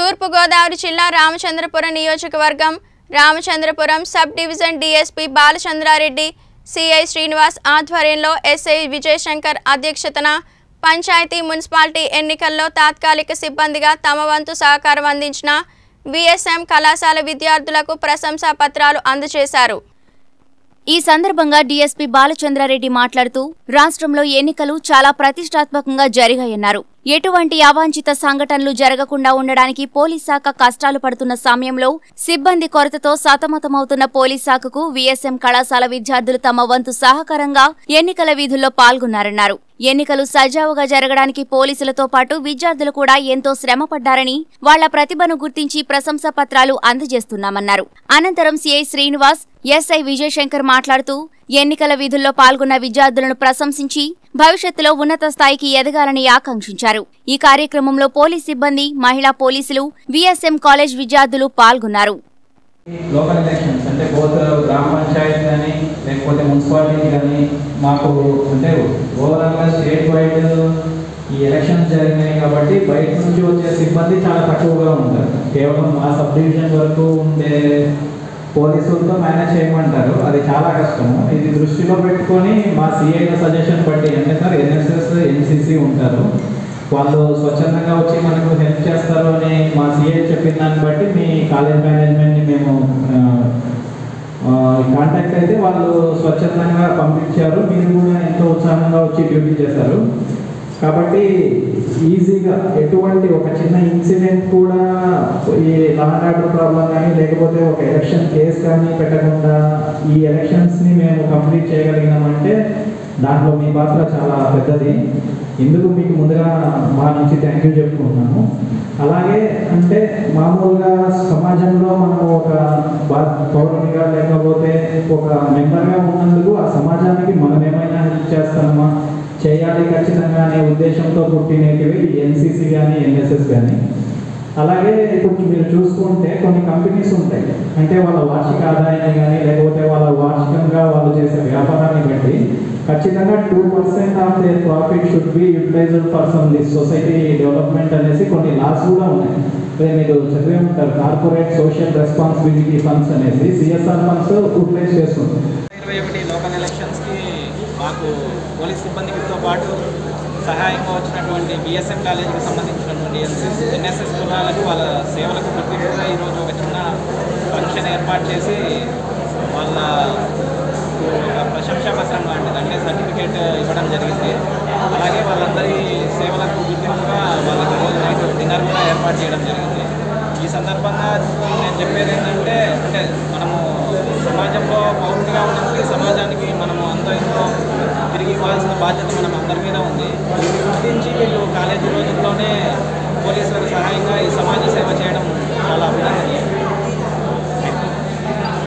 తూర్పుగోదావరి జిల్లా రామచంద్రపురం నియోజకవర్గం Ramachandrapuram sub division DSP Balachandra Reddy CI Srinivas ఆధ్వర్యంలో ఎస్ఐ విజయశంకర్ అధ్యక్షతన పంచాయతీ మున్సిపాలిటీ ఎన్నికల్లో తాత్కాలిక సిబ్బందిగా తమ వంతు సహకారం అందించిన విఎస్ఎం కళాశాల విద్యార్థులకు ప్రశంసా పత్రాలు అందజేశారు ఈ సందర్భంగా డీఎస్పీ బాలచంద్రారెడ్డి మాట్లాడుతూ రాష్ట్రంలో ఎన్నికలు చాలా ప్రతిష్టాత్మకంగా జరిగాయన్నారు ఎటువంటి అవాంఛిత సంఘటనలు జరగకుండా ఉండడానికి పోలీస్ శాఖ కష్టాలు పడుతున్న సమయంలో సిబ్బంది కొరతతో సతమతమవుతున్న పోలీస్ శాఖకు వీఎస్ఎం కళాశాల విద్యార్థులు తమ వంతు సహకారంగా ఎన్నికల విధుల్లో పాల్గొన్నారన్నారు ఎన్నికలు సజావుగా జరగడానికి పోలీసులతో పాటు విద్యార్థులు కూడా ఎంతో శ్రమ పడ్డారని వాళ్ల ప్రతిభను గుర్తించి ప్రశంసా పత్రాలు అందజేస్తున్నామన్నారు అనంతరం సిఐ శ్రీనివాస్ ఎస్ఐ విజయశంకర్ మాట్లాడుతూ ఎన్నికల విధుల్లో పాల్గొన్న విద్యార్థులను ప్రశంసించి భవిష్యత్తులో ఉన్నత స్థాయికి ఎదగాలని ఆకాంక్షించారు ఈ కార్యక్రమంలో పోలీస్ సిబ్బంది మహిళా పోలీసులు విఎస్ఎం కాలేజ్ విద్యార్థులు పాల్గొన్నారు లోకల్ ఎలక్షన్స్ అంటే బోత్ గ్రామ పంచాయతీ కానీ లేకపోతే మున్సిపాలిటీ కానీ మాకు అంటే ఓవరాల్గా స్టేట్ వైడ్ ఈ ఎలక్షన్స్ జరిగినాయి కాబట్టి బయట నుంచి వచ్చే సిబ్బంది చాలా తక్కువగా ఉంటారు కేవలం మా సబ్ డివిజన్ వరకు ఉండే పోలీసులతో మేనేజ్ చేయమంటారు అది చాలా కష్టము ఇది దృష్టిలో పెట్టుకొని మా సిఐల సజెషన్ బట్టి అంటే సార్ ఎన్ఎస్ఎస్ ఎన్సిసి ఉంటారు వాళ్ళు స్వచ్ఛందంగా వచ్చి మనకు హెల్ప్ చేస్తారు అని మా సిఐ చెప్పిన దాన్ని బట్టి మీ కాలేజ్ మేనేజ్మెంట్ని మేము కాంటాక్ట్ అయితే వాళ్ళు స్వచ్ఛందంగా పంపించారు మీరు కూడా ఎంతో ఉత్సాహంగా వచ్చి డ్యూటీ చేశారు కాబట్టి ఈజీగా ఎటువంటి ఒక చిన్న ఇన్సిడెంట్ కూడా ఈ లా అండ్ ఆర్డర్ ప్రాబ్లం కానీ లేకపోతే ఒక ఎలక్షన్ కేసు కానీ పెట్టకుండా ఈ ఎలక్షన్స్ని మేము కంప్లీట్ చేయగలిగినామంటే దాంట్లో మీ పాత్ర చాలా పెద్దది ఇందుకు మీకు ముందుగా మా నుంచి థ్యాంక్ యూ చెప్పుకుంటున్నాను అలాగే అంటే మామూలుగా సమాజంలో మనం ఒక బా- పౌరునిగా లేకపోతే ఒక మెంబర్గా ఉన్నందుకు ఆ సమాజానికి మనం ఏమైనా హెల్ప్ చేస్తామా చేయాలి ఖచ్చితంగా అనే ఉద్దేశంతో పుట్టినవి ఎన్సీసీ కానీ ఎన్ఎస్ఎస్ కానీ అలాగే ఇప్పుడు మీరు చూసుకుంటే కొన్ని కంపెనీస్ ఉంటాయి అంటే వాళ్ళ వార్షిక ఆదాయాన్ని కానీ లేకపోతే వాళ్ళ వార్షికంగా వాళ్ళు చేసే వ్యాపారాన్ని బట్టి ఖచ్చితంగా two percent of their profit should be utilised for some this society development అనేసి కొన్ని లాస్ కూడా ఉన్నాయి అదే మీరు చదివే ఉంటారు కార్పొరేట్ సోషల్ రెస్పాన్సిబిలిటీ ఫండ్స్ అనేసి సిఎస్ఆర్ ఫండ్స్ యూటిలైజ్ చేసుకుంటారు ఇరవై ఒకటి లోకల్ ఎలక్షన్స్కి మాకు పోలీస్ సిబ్బందితో పాటు సహాయంగా వచ్చినటువంటి బిఎస్ఎం కాలేజీకి సంబంధించినటువంటి ఎన్ఎస్ఎస్ ఎన్ఎస్ఎస్ కులాలకు వాళ్ళ సేవలకు గుర్తింపుగా ఈరోజు ఒక చిన్న ఫంక్షన్ ఏర్పాటు చేసి వాళ్ళ ఒక ప్రశంసా పత్రం లాంటిది అంటే సర్టిఫికేట్ ఇవ్వడం జరిగింది అలాగే వాళ్ళందరి సేవలకు గుర్తింపుగా వాళ్ళకి రోజు నైట్ డిన్నర్ కూడా ఏర్పాటు చేయడం జరిగింది ఈ సందర్భంగా నేను చెప్పేది ఏంటంటే అంటే మనము సమాజంలో పౌరుడిగా ఉన్నప్పుడు ఈ సమాజానికి మనము అంత ఎంతో తిరిగి ఇవ్వాల్సిన బాధ్యత మనం అందరి మీద ఉంది గుర్తించి వీళ్ళు కాలేజీ రోజుల్లోనే పోలీసులకు సహాయంగా ఈ సమాజ సేవ చేయడం చాలా అభినందనీయం